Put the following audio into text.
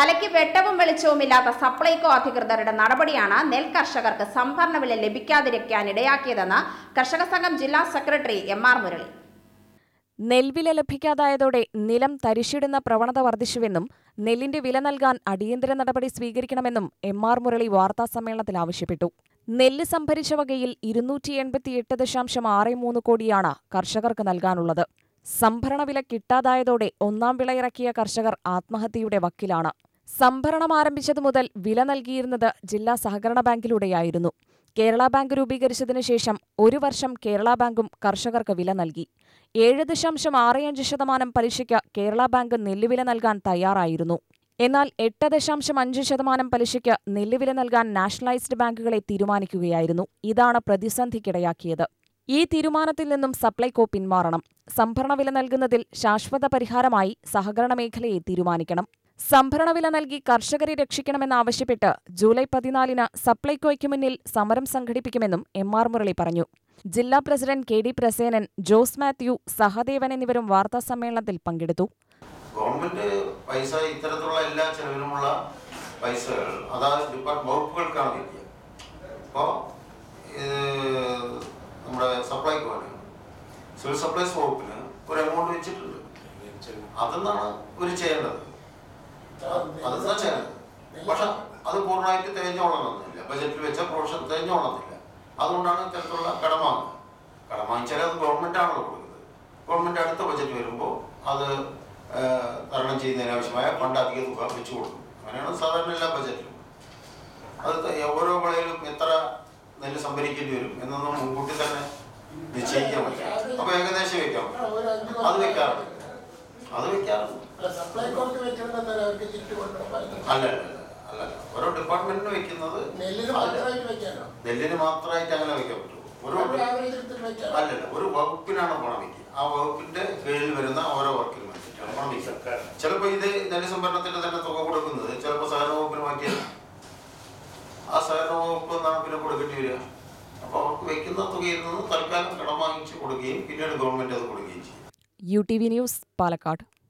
തലയ്ക്ക് വെട്ടവും വെളിച്ചവുമില്ലാത്ത സപ്ലൈകോ അധികൃതരുടെ നടപടിയാണ് നെൽ കർഷകർക്ക് സംഭരണ വില ലഭിക്കാതിരിക്കാൻ ഇടയാക്കിയതെന്ന് കർഷക സംഘം ജില്ലാ സെക്രട്ടറി എം ആർ മുരളി നെൽവില ലഭിക്കാതായതോടെ നിലം തരിശിടുന്ന പ്രവണത വർദ്ധിച്ചുവെന്നും നെല്ലിന്റെ വില നൽകാൻ അടിയന്തര നടപടി സ്വീകരിക്കണമെന്നും എം ആർ മുരളി വാർത്താസമ്മേളനത്തിൽ ആവശ്യപ്പെട്ടു നെല്ല് സംഭരിച്ച വകയിൽ ഇരുന്നൂറ്റി എൺപത്തിയെട്ട് ദശാംശം ആറ് മൂന്ന് കോടിയാണ് കർഷകർക്ക് നൽകാനുള്ളത് സംഭരണ വില കിട്ടാതായതോടെ ഒന്നാം വിള ഇറക്കിയ കർഷകർ ആത്മഹത്യയുടെ വക്കിലാണ് സംഭരണം ആരംഭിച്ചതു മുതൽ വില നൽകിയിരുന്നത് ജില്ലാ സഹകരണ ബാങ്കിലൂടെയായിരുന്നു കേരള ബാങ്ക് രൂപീകരിച്ചതിനു ശേഷം ഒരു വർഷം കേരള ബാങ്കും കർഷകർക്ക് വില നൽകി ഏഴ് ദശാംശം ആറ് അഞ്ച് ശതമാനം പലിശയ്ക്ക് കേരള ബാങ്ക് നെല്ലുവില നൽകാൻ തയ്യാറായിരുന്നു എന്നാൽ എട്ട് ദശാംശം അഞ്ച് ശതമാനം പലിശയ്ക്ക് നെല്ലുവില നൽകാൻ നാഷണലൈസ്ഡ് ബാങ്കുകളെ തീരുമാനിക്കുകയായിരുന്നു ഇതാണ് പ്രതിസന്ധിക്കിടയാക്കിയത് ഈ തീരുമാനത്തിൽ നിന്നും സപ്ലൈകോ പിന്മാറണം സംഭരണ വില നൽകുന്നതിൽ ശാശ്വത പരിഹാരമായി സഹകരണ മേഖലയെ തീരുമാനിക്കണം സംഭരണ വില നൽകി കർഷകരെ രക്ഷിക്കണമെന്നാവശ്യപ്പെട്ട് ജൂലൈ പതിനാലിന് സപ്ലൈകോയ്ക്ക് മുന്നിൽ സമരം സംഘടിപ്പിക്കുമെന്നും എം ആർ മുരളി പറഞ്ഞു ജില്ലാ president K D Prasenan Jose Mathew Sahadevan എന്നിവരും വാർത്താസമ്മേളനത്തിൽ പങ്കെടുത്തു ഗവൺമെന്റ് പൈസ ഇത്തരത്തിലുള്ള എല്ലാ ചെലവിനുമുള്ള പൈസകൾ അതായത് ഡിപ്പാർട്ട് വകുപ്പുകൾക്കാണ് കിട്ടിയത് അപ്പോൾ നമ്മുടെ സപ്ലൈകോന് സിവിൽ സപ്ലൈസ് വകുപ്പിന് ഒരു എമൗണ്ട് വെച്ചിട്ടുണ്ട് അതെന്നാണ് ഇവർ ചെയ്യേണ്ടത് അതെന്താ ചെയ്യേണ്ടത് പക്ഷെ അത് പൂർണ്ണമായിട്ട് തികഞ്ഞോളണമെന്നില്ല ബജറ്റിൽ വെച്ച പ്രൊവിഷൻ തികഞ്ഞോളന്നില്ല അതുകൊണ്ടാണ് ഇത്തരത്തിലുള്ള കടം വാങ്ങുന്നത് കടം വാങ്ങിച്ചാൽ അത് ഗവൺമെന്റ് ആണല്ലോ കൊടുക്കുന്നത് ഗവൺമെന്റ് അടുത്ത ബജറ്റ് വരുമ്പോൾ അത് ഏഹ്, തരണം ചെയ്യുന്നതിന് ആവശ്യമായ ഫണ്ട് അധിക തുക വെച്ചു കൊടുക്കും അങ്ങനെയാണ് സാധാരണ എല്ലാ ബജറ്റിലും അത് ത- ഓരോ വിളയിലും എത്ര നെല്ല് സംഭരിക്കേണ്ടി വരും എന്നൊന്നും മുൻകൂട്ടി തന്നെ നിശ്ചയിക്കാൻ പറ്റില്ല അപ്പൊ ഏകദേശം വെക്കാം അത് വെക്കാറുണ്ട് അത് വെക്കാറുണ്ട് സപ്ലൈകോർക്ക് വെച്ചിരുന്നത് അവർക്ക് ചുറ്റു കൊണ്ടുപോകാൻ അല്ല അല്ല അല്ല അല്ല ഓരോ ഡിപ്പാർട്ട്മെന്റിന് വെക്കുന്നത് നെല്ലിന് മാത്രമായിട്ട് വെക്കാനോ നെല്ലിന് മാത്രമായിട്ട് അങ്ങനെ വെക്കാൻ പറ്റുമോ ഒരു ഒരു ആവറേജ് എടുത്തിട്ട് വെക്കാം അല്ലല്ല ഒരു വകുപ്പിനാണ് പണം വയ്ക്കുക ആ വകുപ്പിന്റെ കീഴിൽ വരുന്ന ഓരോ വർക്കിന് വേണ്ടിയിട്ടാണ് പണം വയ്ക്കുക ചിലപ്പോൾ ഇത് നെല്ല് സംഭരണത്തിന്റെ തന്നെ തുക കൊടുക്കുന്നത് ചിലപ്പോൾ സഹകരണ വകുപ്പിന് മാറ്റിയാൽ ആ സഹകരണ വകുപ്പ് എന്നാണ് പിന്നെ കൊടുക്കേണ്ടി വരിക അപ്പോൾ അവർക്ക് വെക്കുന്ന തുകയിൽ നിന്ന് തൽക്കാലം കടം വാങ്ങിച്ച് കൊടുക്കുകയും പിന്നീട് ഗവൺമെന്റ് അത് കൊടുക്കുകയും ചെയ്യും U T V news Palakkad